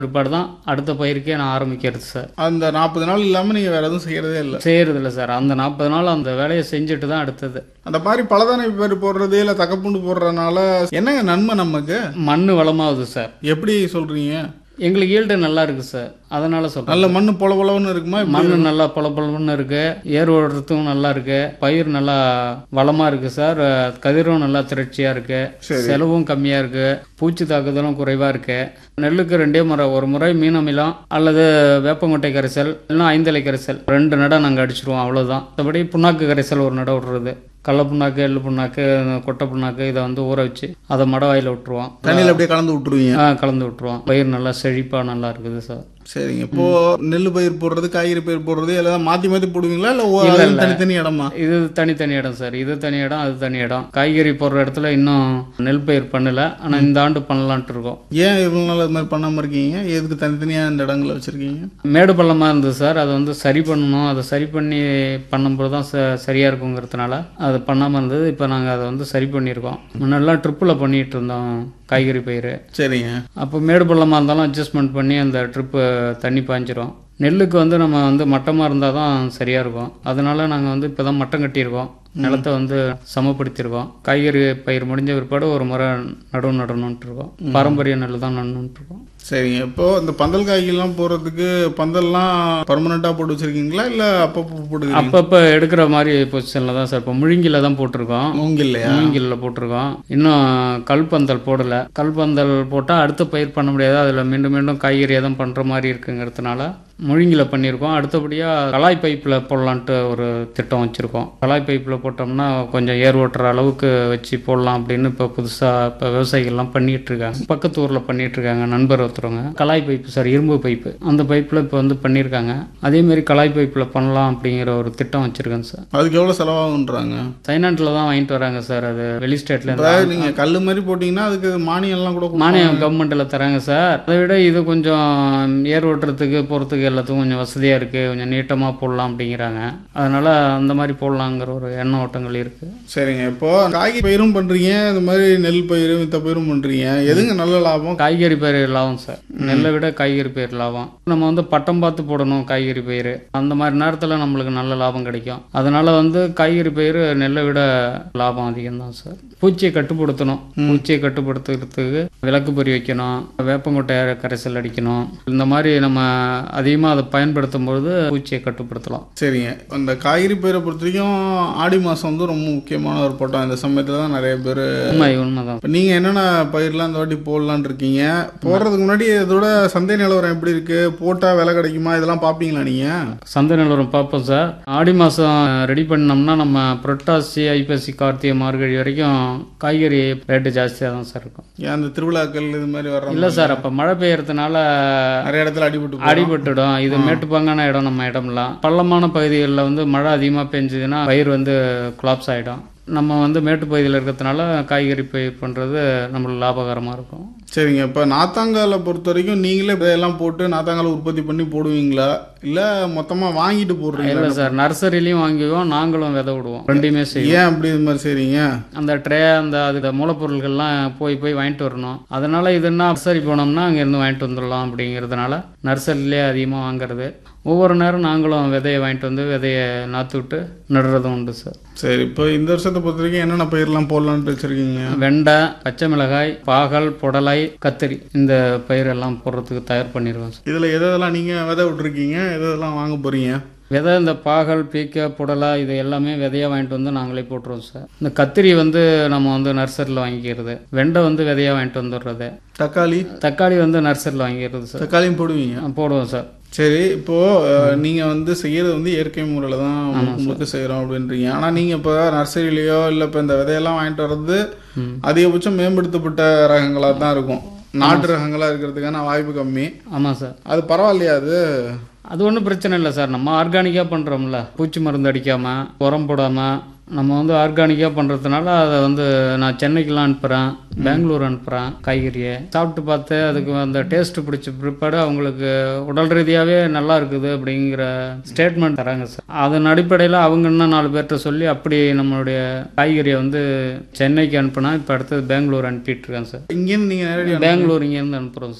பிற்பாடு தான் அடுத்த பயிருக்கே நான் ஆரம்பிக்கிறது சார் அந்த நாற்பது நாள் இல்லாமல் நீங்கள் வேறு எதுவும் செய்கிறதே இல்லை செய்யறதில்ல சார் அந்த நாற்பது நாள் அந்த வேலையை செஞ்சுட்டு தான் அடுத்தது அந்த மாதிரி பலதானை பயிர் போடுறது இல்லை தக்கப்பூண்டு போடுறதுனால என்னங்க நன்மை நமக்கு மண் வளமாகுது சார் எப்படி சொல்கிறீங்க எங்களுக்கு ஈல்டு நல்லா இருக்கு சார் அதனால சொல்றேன் நல்ல மண் பொல பொலன்னு இருக்குமா மண் நல்லா பொல பொலன்னு இருக்கு ஏர் ஓடுறதுக்கும் நல்லா இருக்கு பயிர் நல்லா வளமா இருக்கு சார் அஹ் கதிரும் நல்லா திரட்சியா இருக்கு செலவும் கம்மியா இருக்கு பூச்சி தாக்குதலும் குறைவா இருக்கு நெல்லுக்கு ரெண்டே முறை ஒரு முறை மீன் அமிலம் அல்லது வேப்பங்கொட்டை கரைசல் இல்லைன்னா ஐந்தலை கரைசல் ரெண்டு நடை நாங்கள் அடிச்சிருவோம் அவ்வளவுதான் மற்றபடி புண்ணாக்கு கரைசல் ஒரு நடை விடுறது கடல புண்ணாக்கு எள்ளு புண்ணாக்கு கொட்டை புண்ணாக்கு இதை வந்து ஊற வச்சு அதை மட வாயில விட்டுருவோம் தண்ணியில் அப்படியே கலந்து விட்டுருவீங்க ஆ, கலந்து விட்டுருவோம் பயிர் நல்லா செழிப்பா நல்லா இருக்குது சார் சரிங்க இப்போ நெல் பயிர் போடுறது காய்கறி பயிர் போடுறது எல்லாம் மாற்றி மாற்றி போடுவீங்களா இல்லை தனித்தனி இடமா இது தனித்தனி இடம் சார் இது தனி இடம் அது தனி இடம் காய்கறி போடுற இடத்துல இன்னும் நெல் பயிர் பண்ணல ஆனா இந்த ஆண்டு பண்ணலான்ட்டு இருக்கோம் ஏன் இவ்வளோ நாள் அது மாதிரி பண்ணாமல் இருக்கீங்க எதுக்கு தனித்தனியாக இந்த இடங்களை வச்சுருக்கீங்க மேடு பள்ளமா இருந்தது சார் அதை வந்து சரி பண்ணணும் அதை சரி பண்ணி பண்ணும்போது தான் ச- சரியா இருக்குங்கிறதுனால அது பண்ணாம இருந்தது இப்போ நாங்க அதை வந்து சரி பண்ணியிருக்கோம் முன்னெல்லாம் ட்ரிப்பில் பண்ணிட்டு இருந்தோம் காய்கறி பயிர் சரிங்க அப்போ மேடு பள்ளமாக இருந்தாலும் அட்ஜஸ்ட்மெண்ட் பண்ணி அந்த ட்ரிப்பு தண்ணி பாய்ஞ்சிரும் நெல்லுக்கு வந்து நம்ம வந்து மட்டமாக இருந்தால் தான் சரியாக இருக்கும் அதனால நாங்கள் வந்து இப்போ தான் மட்டம் கட்டியிருக்கோம் நிலத்தை வந்து சமப்படுத்தியிருக்கோம் காய்கறி பயிர் முடிஞ்ச பிற்பாடு ஒரு முறை நடுவு நடணுன்ட்டு இருக்கோம் பாரம்பரிய நெல் தான் நடணுன்ட்டு இருக்கோம் சரிங்க இப்போ இந்த பந்தல் காய்கெல்லாம் போடுறதுக்கு பந்தல்லாம் பர்மனெண்ட்டாக போட்டு வச்சிருக்கீங்களா இல்லை அப்பப்போ போட்டுக்கிறீங்க அப்பப்போ எடுக்கிற மாதிரி பொசிஷனில் தான் சார் இப்போ முழுங்கில தான் போட்டிருக்கோம் மூங்கில்லையா மூங்கில்ல போட்டிருக்கோம் இன்னும் கல்பந்தல் போடல கல்பந்தல் போட்டால் அடுத்த பயிர் பண்ண முடியாது அதில் மீண்டும் மீண்டும் காய்கறி எதுவும் பண்ணுற மாதிரி இருக்குங்கிறதுனால முழுங்கில பண்ணியிருக்கோம் அடுத்தபடியாக கலாய் பைப்பில் போடலான்ட்டு ஒரு திட்டம் வச்சுருக்கோம் கலாய் பைப்பில் போட்டோம்னா கொஞ்சம் ஏர் ஓட்டுற அளவுக்கு வச்சு போடலாம் அப்படின்னு இப்போ புதுசாக இப்போ விவசாயிகள்லாம் பண்ணிட்டு இருக்காங்க பக்கத்து ஊரில் பண்ணிட்டு இருக்காங்க நண்பர் ஒருத்தவங்க கலாய் பைப்பு சார் இரும்பு பைப்பு அந்த பைப்பில் இப்போ வந்து பண்ணியிருக்காங்க அதேமாரி கலாய் பைப்பில் பண்ணலாம் அப்படிங்கிற ஒரு திட்டம் வச்சுருக்கேன் சார் அதுக்கு எவ்வளோ செலவாகுன்றாங்க சைனாட்டில் தான் வாங்கிட்டு வராங்க சார் அது வெளி ஸ்டேட்ல இருந்து அதாவது நீங்கள் கல் மாதிரி போட்டிங்கன்னா அதுக்கு மானியம்லாம் கூட கொடுப்பாங்க. மானியம் கவர்மெண்ட்டில் தராங்க சார் அதை விட இது கொஞ்சம் ஏர் ஓட்டுறதுக்கு போகிறதுக்கு எல்லாத்துக்கும் கொஞ்சம் வசதியாக இருக்குது கொஞ்சம் நீட்டமாக போடலாம் அப்படிங்கிறாங்க அதனால் அந்த மாதிரி போடலாங்கிற ஒரு எண்ண ஓட்டங்கள் இருக்குது சரிங்க இப்போ காய்கறி பயிரும் பண்ணுறீங்க இந்த மாதிரி நெல் பயிர் மித்த பயிரும் பண்ணுறீங்க எதுங்க நல்ல லாபம் காய்கறி பயிர் லாபம் சார் நெல்லை விட காய்கறி பயிர் லாபம் நம்ம வந்து பட்டம் பார்த்து போடணும் காய்கறி பயிர் அந்த மாதிரி நேரத்தில் நம்மளுக்கு நல்ல லாபம் கிடைக்கும் அதனால வந்து காய்கறி பயிர் நெல்லை விட லாபம் அதிகம் தான் சார் பூச்சியை கட்டுப்படுத்தணும் பூச்சியை கட்டுப்படுத்துறதுக்கு விளக்கு பொறி வைக்கணும் வேப்பங்கொட்டை கரைசல் அடிக்கணும் இந்த மாதிரி நம்ம அதிகமாக அதை பயன்படுத்தும் பொழுது பூச்சியை கட்டுப்படுத்தலாம் சரிங்க அந்த காய்கறி பயிரை பொறுத்த வரைக்கும் ஆடி மாதம் வந்து ரொம்ப முக்கியமான ஒரு பட்டம் இந்த சமயத்தில் தான் நிறைய பேர் உண்மை உண்மைதான் இப்போ நீங்கள் என்னென்ன பயிர்லாம் இந்த வாட்டி போடலான்னு இருக்கீங்க போடுறதுக்கு முன்னாடி இதோட சந்தை நிலவரம் எப்படி இருக்குது போட்டால் விலை கிடைக்குமா இதெல்லாம் பார்ப்பீங்களா நீங்கள் சந்தை நிலவரம் பார்ப்போம் சார் ஆடி மாதம் ரெடி பண்ணோம்னா நம்ம புரட்டாசி ஐப்பசி கார்த்திகை மார்கழி வரைக்கும் காய்கறி ரேட்டு ஜாஸ்தியாக தான் சார் இருக்கும் ஏன் அந்த திருவிழாக்கள் இது மாதிரி வர்ற இல்லை சார் அப்போ மழை பெய்யறதுனால நிறைய இடத்துல அடிபட்டு போகும். அடிபட்டுடும் இது மேட்டுப்பாங்கான இடம் நம்ம இடம்லாம் பள்ளமான பகுதிகளில் வந்து மழை அதிகமாக பெஞ்சதுன்னா பயிர் வந்து கொலாப்ஸ் ஆகிடும் நம்ம வந்து மேட்டு பகுதியில் இருக்கிறதுனால காய்கறி பயிர் பண்ணுறது நம்மளுக்கு லாபகரமாக இருக்கும் சரிங்க இப்போ நாத்தாங்கால பொறுத்த வரைக்கும் நீங்களே இதெல்லாம் போட்டு நாத்தாங்கால உற்பத்தி பண்ணி போடுவீங்களா இல்லை மொத்தமாக வாங்கிட்டு போடுறீங்களா இல்லை சார் நர்சரிலையும் வாங்குவோம் நாங்களும் விதை விடுவோம் ரெண்டுமே செய்வோம் ஏன் அப்படி இது மாதிரி செய்றீங்க அந்த ட்ரே அந்த அதுக்கு மூலப்பொருட்கள்லாம் போய் போய் வாங்கிட்டு வரணும் அதனால இதுன்னா நர்சரி போனோம்னா அங்கேருந்து வாங்கிட்டு வந்துடலாம் அப்படிங்கிறதுனால நர்சரிலே அதிகமாக வாங்குறது ஒவ்வொரு நேரம் நாங்களும் விதையை வாங்கிட்டு வந்து விதையை நாற்று விட்டு நடுறதும் உண்டு சார் சரி இப்போ இந்த வருஷத்தை பொறுத்த வரைக்கும் என்னென்ன பயிரெலாம் போடலான்ட்டு வச்சுருக்கீங்க வெண்டை பச்சை மிளகாய் பாகல் புடலை கத்திரி இந்த பயிரெல்லாம் போடுறதுக்கு தயார் பண்ணிடுவோம் சார் இதில் எதெல்லாம் நீங்கள் விதை விட்ருக்கீங்க எதெல்லாம் வாங்க போகிறீங்க விதை இந்த பாகல் பீக்க புடலை இது எல்லாமே விதையாக வாங்கிட்டு வந்து நாங்களே போட்டுருவோம் சார் இந்த கத்திரி வந்து நம்ம வந்து நர்சரியில் வாங்கிக்கிறது வெண்டை வந்து விதையாக வாங்கிட்டு வந்துடுறது தக்காளி தக்காளி வந்து நர்சரியில் வாங்கிக்கிறது சார் தக்காளியும் போடுவீங்க ஆ, போடுவோம் சார் சரி இப்போ அஹ், நீங்க வந்து செய்யறது வந்து இயற்கை முறையில் தான் உங்களுக்கு செய்கிறோம் அப்படின்றீங்க ஆனால் நீங்கள் இப்போ நர்சரியிலையோ இல்லை இப்போ இந்த விதையெல்லாம் வாங்கிட்டு வர்றது அதிகபட்சம் மேம்படுத்தப்பட்ட ரகங்களாக தான் இருக்கும் நாட்டு ரகங்களாக இருக்கிறதுக்கான வாய்ப்பு கம்மி ஆமாம் சார் அது பரவாயில்லையா அது அது ஒன்றும் பிரச்சனை இல்லை சார் நம்ம ஆர்கானிக்காக பண்ணுறோம்ல பூச்சி மருந்து அடிக்காமல் உரம் போடாமல் நம்ம வந்து ஆர்கானிக்காக பண்ணுறதுனால அதை வந்து நான் சென்னைக்கெலாம் அனுப்புகிறேன் பெங்களூர் அனுப்புகிறேன் காய்கறியை சாப்பிட்டு பார்த்து அதுக்கு அந்த டேஸ்ட் பிடிச்ச பிற்பாடு அவங்களுக்கு உடல் ரீதியாகவே நல்லா இருக்குது அப்படிங்கிற ஸ்டேட்மெண்ட் தராங்க சார் அதன் அடிப்படையில் அவங்க இன்னும் நாலு பேர்கிட்ட சொல்லி அப்படி நம்மளுடைய காய்கறியை வந்து சென்னைக்கு அனுப்புனா இப்போ அடுத்தது பெங்களூர் அனுப்பிட்டு இருக்கேன் சார் இங்கேருந்து நீங்கள் நேரடியாக பெங்களூர் இங்கேருந்து அனுப்புகிறோம் சார்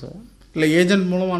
இல்லை ஏஜென்ட் மூலமா